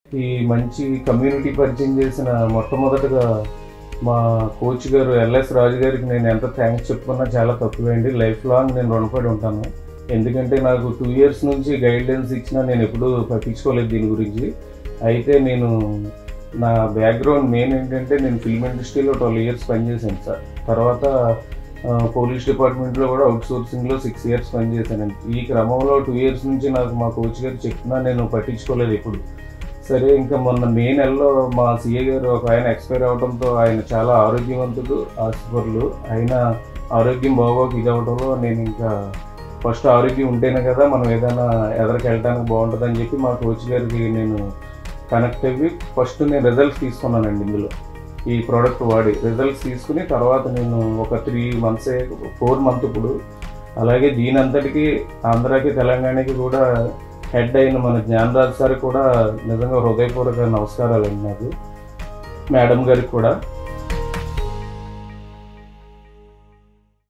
ఈ మంచి కమ్యూనిటీ పరిచయం చేసిన మొట్టమొదటిగా మా కోచ్ గారు ఎల్ఎస్ రాజు గారికి నేను ఎంత థ్యాంక్స్ చెప్పుకున్నా చాలా తక్కువేండి లైఫ్ లాంగ్ నేను రుణపడి ఉంటాను ఎందుకంటే నాకు టూ ఇయర్స్ నుంచి గైడ్లైన్స్ ఇచ్చినా నేను ఎప్పుడూ పట్టించుకోలేదు దీని గురించి అయితే నేను నా బ్యాక్గ్రౌండ్ మెయిన్ ఏంటంటే నేను ఫిల్మ్ ఇండస్ట్రీలో ట్వెల్వ్ ఇయర్స్ పనిచేశాను సార్ తర్వాత ఆ, పోలీస్ డిపార్ట్మెంట్లో కూడా అవుట్ సోర్సింగ్లో సిక్స్ ఇయర్స్ పనిచేశానండి ఈ క్రమంలో టూ ఇయర్స్ నుంచి నాకు మా కోచ్ గారు చెప్పినా నేను పట్టించుకోలేదు ఎప్పుడు సరే ఇంకా మొన్న మే నెలలో మా సీఏ గారు ఒక ఆయన ఎక్స్పైర్ అవడంతో ఆయన చాలా ఆరోగ్యవంతుడు ఆస్పర్లు ఆయన ఆరోగ్యం బాగోక ఇది అవడంలో నేను ఇంకా ఫస్ట్ ఆరోగ్యం ఉంటేనే కదా మనం ఏదైనా ఎదరికి వెళ్ళడానికి బాగుంటుంది అని చెప్పి మా కోచ్ గారికి నేను కనెక్ట్ అయ్యి ఫస్ట్ నేను రిజల్ట్స్ తీసుకున్నానండి ఇందులో ఈ ప్రోడక్ట్ వాడి రిజల్ట్స్ తీసుకుని తర్వాత నేను ఒక త్రీ మంత్స్ ఫోర్ మంత్ ఇప్పుడు అలాగే దీని అంతటికి ఆంధ్రాకి తెలంగాణకి కూడా హెడ్ అయిన మన జ్ఞానరాజ్ సార్ కూడా నిజంగా హృదయపూర్వక నమస్కారాలు అండి నాకు మేడం గారికి కూడా